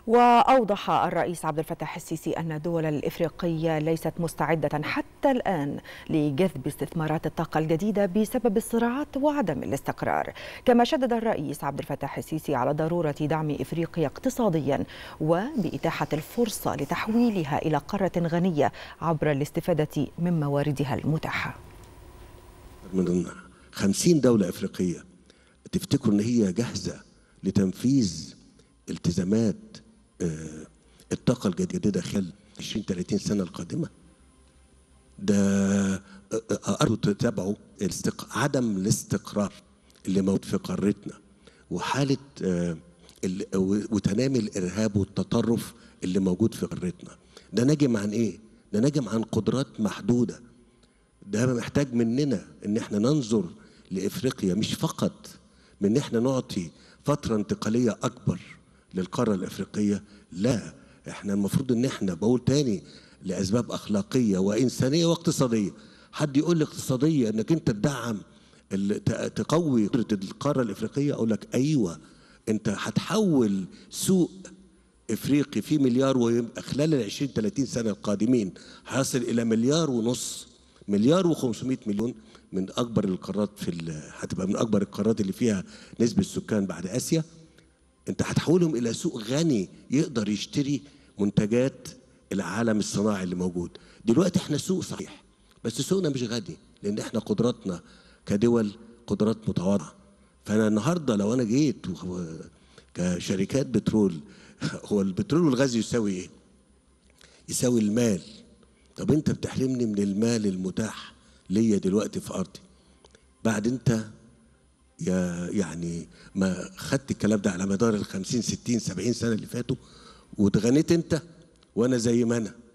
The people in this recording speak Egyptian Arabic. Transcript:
وأوضح الرئيس عبد الفتاح السيسي أن الدول الإفريقية ليست مستعدة حتى الآن لجذب استثمارات الطاقة الجديدة بسبب الصراعات وعدم الاستقرار كما شدد الرئيس عبد الفتاح السيسي على ضرورة دعم إفريقيا اقتصاديا وبإتاحة الفرصة لتحويلها إلى قارة غنية عبر الاستفادة من مواردها المتاحة من خمسين دولة إفريقية تفتكروا أن هي جاهزة لتنفيذ التزامات الطاقة الجديدة خلال 20 30 سنة القادمة ده أرجو تتابعوا عدم الاستقرار اللي موجود في قارتنا وحالة وتنامي الإرهاب والتطرف اللي موجود في قارتنا ده ناجم عن إيه؟ ده ناجم عن قدرات محدودة ده محتاج مننا إن احنا ننظر لإفريقيا مش فقط من إن احنا نعطي فترة انتقالية أكبر للقاره الافريقيه لا احنا المفروض ان احنا بقول تاني لاسباب اخلاقيه وانسانيه واقتصاديه حد يقول لي اقتصاديه انك انت تدعم تقوي قدره القاره الافريقيه اقول لك ايوه انت هتحول سوق افريقي فيه مليار ويبقى خلال ال 20 30 سنه القادمين هيصل الى مليار ونص مليار و500 مليون من اكبر القارات في هتبقى من اكبر القارات اللي فيها نسبه السكان بعد اسيا انت هتحولهم الى سوق غني يقدر يشتري منتجات العالم الصناعي اللي موجود دلوقتي احنا سوق صحيح بس سوقنا مش غني لان احنا قدراتنا كدول قدرات متواضعه فانا النهارده لو انا جيت كشركات بترول هو البترول والغاز يساوي ايه يساوي المال طب انت بتحرمني من المال المتاح ليا دلوقتي في ارضي بعد انت يا يعني ما خدت الكلام ده على مدار ال 50 60 70 سنه اللي فاتوا واتغنيت انت وانا زي ما انا